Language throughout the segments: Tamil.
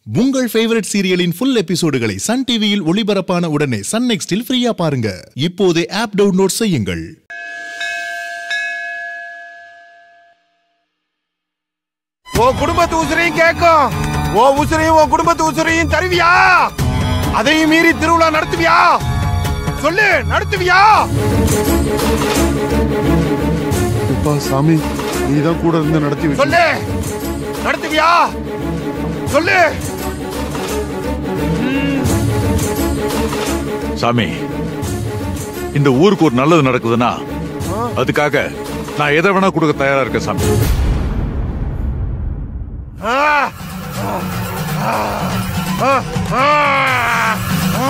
உங்கள் ஃபேவரட் சீரியலின் ஃபுல் எபிசோடுகளை சன் டிவியில் ஒளிபரப்பான உடனே சன் நெக்ஸ்டில் ஃப்ரீயா பாருங்க இப்போதே ஆப் டவுன்லோட் செய்யுங்கள் உன் குடும்பத்து உசுரையும் கேட்கும் உன் உசுரையும் உன் குடும்பத்து உசுரையும் தருவியா அதையும் மீறி திருவிழா நடத்துவியா சொல்லு நடத்துவியா அப்பா சாமி நீ தான் கூட இருந்து நடத்தி வைக்கணும். சொல்லு நடத்துவியா சொல்லு சாமி இந்த ஊருக்கு ஒரு நல்லது நடக்குதுன்னா அதுக்காக நான் எதை வேணா கொடுக்க தயாரா இருக்கேன் சாமி ஆ, ஆ, ஆ, ஆ, ஆ.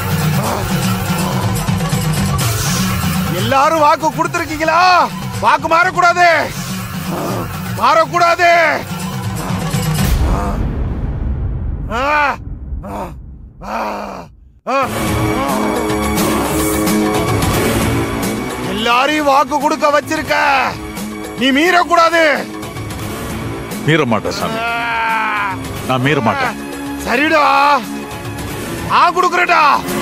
எல்லாரும் வாக்கு கொடுத்திருக்கீங்களா வாக்கு மாறக்கூடாது மாறக்கூடாது ஆ, ஆ, ஆ, ஆ. எல்லாரையும் வாக்கு கொடுக்க வச்சிருக்க நீ மீறக்கூடாது மீற மாட்டேன் சாமி நான் மீற மாட்டேன் சரிடா ஆ குடுக்கறடா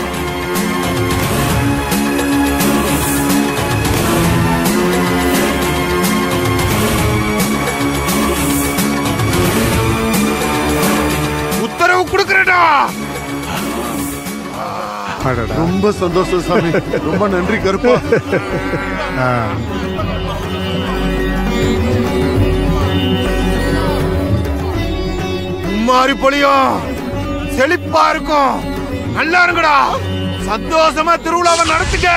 உத்தரவு குடுக்கறடா ரொம்ப சந்தோஷம் சாமி ரொம்ப நன்றி கருப்பா மும்மாரி பொழியும் செழிப்பா இருக்கும் நல்லா இருங்கடா சந்தோஷமா திருவிழாவை நடத்துக்க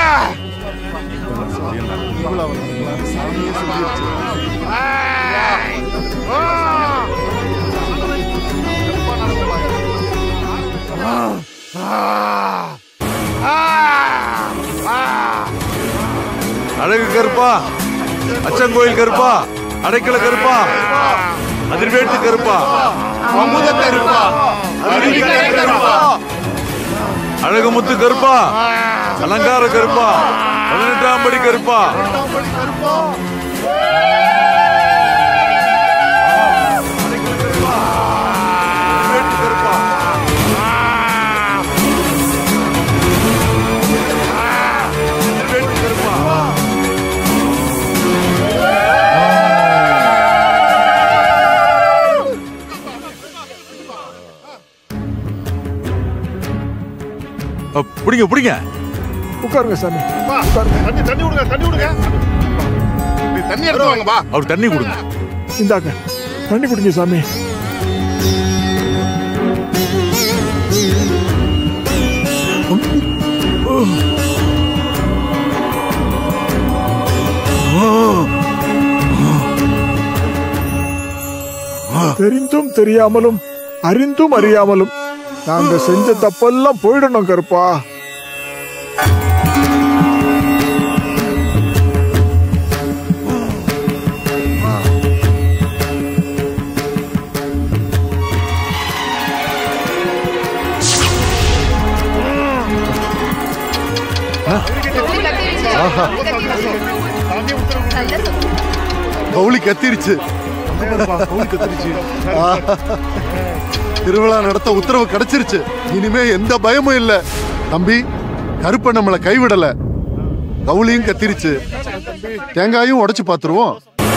ஏய்! ஆ! ஆ! ஆ! ஆ! அழகு கருப்பா அச்சங்கோயில் கருப்பா அடைக்கல கருப்பா அதிர்வேட்டு கருப்பா அமுத கருப்பா அருவிக்கரை கருப்பா அழகுமுத்து கருப்பா அலங்கார கருப்பா பதினெட்டாம் படி கருப்பா அதிர்வேட்டு கருப்பா அதிர்வேட்டு கருப்பா அ, பிடிங்க பிடிங்க உட்காருங்க சாமி தண்ணி தண்ணி விடுங்க தண்ணி விடுங்க தண்ணி எடுத்து வாங்கப்பா அவர் தண்ணி கொடுங்க இந்தாங்க தண்ணி குடிங்க சாமி தெரிந்தும் தெரியாமலும் அறிந்தும் அறியாமலும் நாங்க செஞ்ச தப்பெல்லாம் போயிடணும் கருப்பா கவுளி கத்திருச்சு ஆஹா. திருவிழா நடத்த உத்தரவு கிடைச்சிருச்சு இனிமே எந்த பயமும் இல்ல தம்பி கருப்ப நம்மளை கைவிடல கவுளியும் கத்திருச்சு தேங்காயும் உடைச்சு பாத்துருவோம்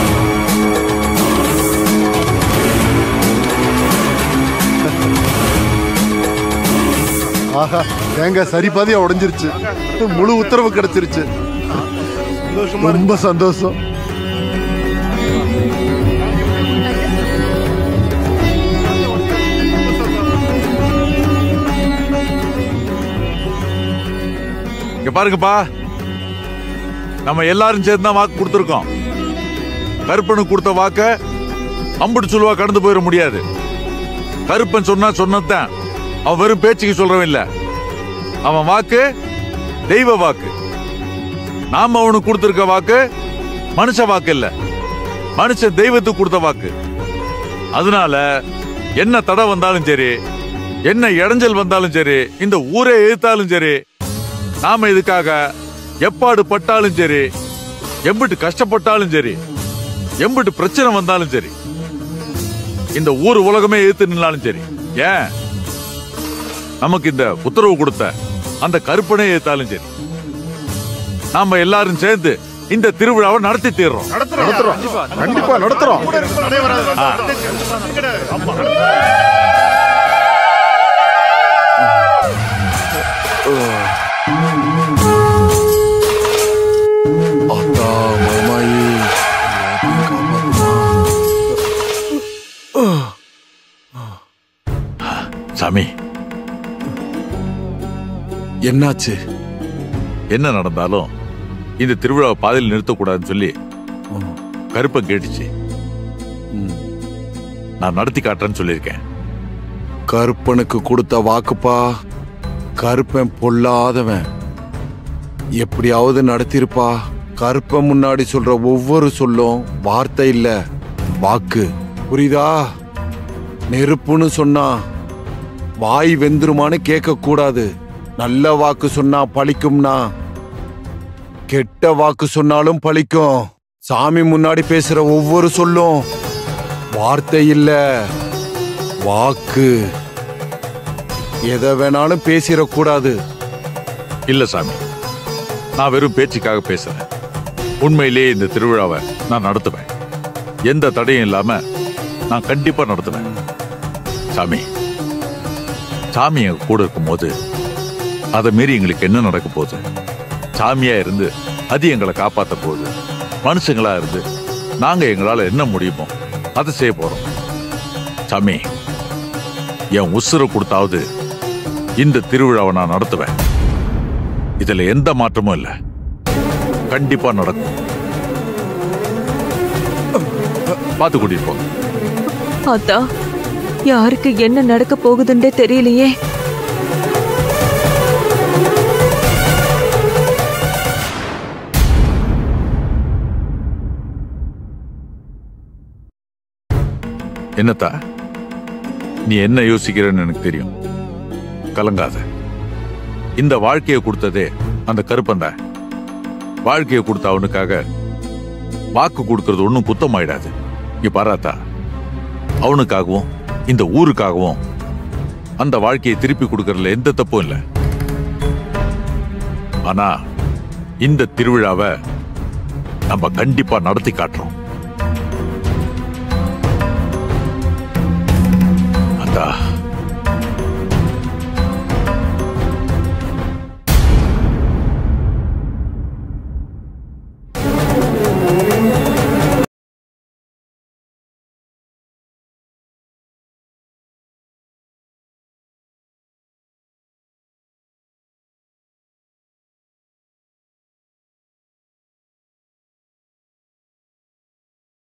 ஆஹா தேங்காய் சரி பாதியா உடைஞ்சிருச்சு முழு உத்தரவு கிடைச்சிருச்சு ரொம்ப சந்தோஷம் இங்க பாருங்கப்பா நம்ம எல்லாரும் சேர்ந்து தான் வாக்கு கொடுத்துருக்கோம் கருப்பனுக்கு கொடுத்த வாக்க அம்புட்டு சொல்லுவா கடந்து போயிட முடியாது கருப்பன் சொன்னா சொன்னதுதான் அவன் வெறும் பேச்சுக்கு சொல்றவன் இல்ல அவன் வாக்கு தெய்வ வாக்கு நாம அவனுக்கு கொடுத்திருக்க வாக்கு மனுஷ வாக்கு இல்ல மனுஷன் தெய்வத்துக்கு கொடுத்த வாக்கு அதனால என்ன தடை வந்தாலும் சரி என்ன இடைஞ்சல் வந்தாலும் சரி இந்த ஊரே எதிர்த்தாலும் சரி நாம இதுக்காக எப்பாடு பட்டாலும் சரி எம்பிட்டு கஷ்டப்பட்டாலும் சரி எம்பிட்டு பிரச்சனை வந்தாலும் சரி இந்த ஊர் உலகமே எதிர்த்து நின்னாலும் சரி ஏன் நமக்கு இந்த உத்தரவு கொடுத்த அந்த கருப்பனை ஏத்தாலும் சரி நாம எல்லாரும் சேர்ந்து இந்த திருவிழாவை நடத்தி தீர்றோம் நடத்துறோம் கண்டிப்பா நடத்துறோம் ஆத்தா மாமாயி எல்லாத்தையும் காப்பாத்துமா. சாமி என்னாச்சு என்ன நடந்தாலும் இந்த திருவிழாவை பாதையில் நிறுத்தக்கூடாதுன்னு சொல்லி கருப்பன் கேட்டுச்சு நான் நடத்தி காட்டுறேன்னு சொல்லியிருக்கேன் கருப்பனுக்கு கொடுத்த வாக்குப்பா கருப்பன் பொல்லாதவன் எப்படியாவது நடத்திருப்பா கருப்பன் முன்னாடி சொல்ற ஒவ்வொரு சொல்லும் வார்த்தை இல்ல வாக்கு புரியுதா நெருப்புன்னு சொன்னா வாய் வெந்துருமான்னு கேட்க கூடாது நல்ல வாக்கு சொன்னா பழிக்கும்னா கெட்ட வாக்கு சொன்னாலும் பழிக்கும் சாமி முன்னாடி பேசுற ஒவ்வொரு சொல்லும் வார்த்தை இல்ல வாக்கு எதை வேணாலும் பேசிடக்கூடாது இல்ல சாமி நான் வெறும் பேச்சுக்காக பேசுறேன் உண்மையிலேயே இந்த திருவிழாவை நான் நடத்துவேன் எந்த தடையும் இல்லாம நான் கண்டிப்பா நடத்துவேன் சாமி சாமி எங்க கூட இருக்கும்போது அதை மீறி எங்களுக்கு என்ன நடக்க போகுது சாமியா இருந்து அது எங்களை காப்பாத்த போகுது மனுஷங்களா இருந்து நாங்க எங்களால என்ன முடியுமோ அதை செய்ய போறோம் சாமி என் உசுரை கொடுத்தாவது இந்த திருவிழாவை நான் நடத்துவேன் இதுல எந்த மாற்றமும் இல்ல கண்டிப்பா நடக்கும் பார்த்து கூட்டிட்டு போங்க அத்தா யாருக்கு என்ன நடக்க போகுதுன்றே தெரியலையே என்னத்தா நீ என்ன யோசிக்கிறன்னு எனக்கு தெரியும் கலங்காத இந்த வாழ்க்கையை கொடுத்ததே அந்த கருப்பந்தான் வாழ்க்கையை கொடுத்த அவனுக்காக வாக்கு கொடுக்கறது ஒன்றும் குத்தமாயிடாது இங்க பாராத்தா அவனுக்காகவும் இந்த ஊருக்காகவும் அந்த வாழ்க்கையை திருப்பி கொடுக்கறதுல எந்த தப்பும் இல்லை ஆனா இந்த திருவிழாவை நம்ம கண்டிப்பா நடத்தி காட்டுறோம்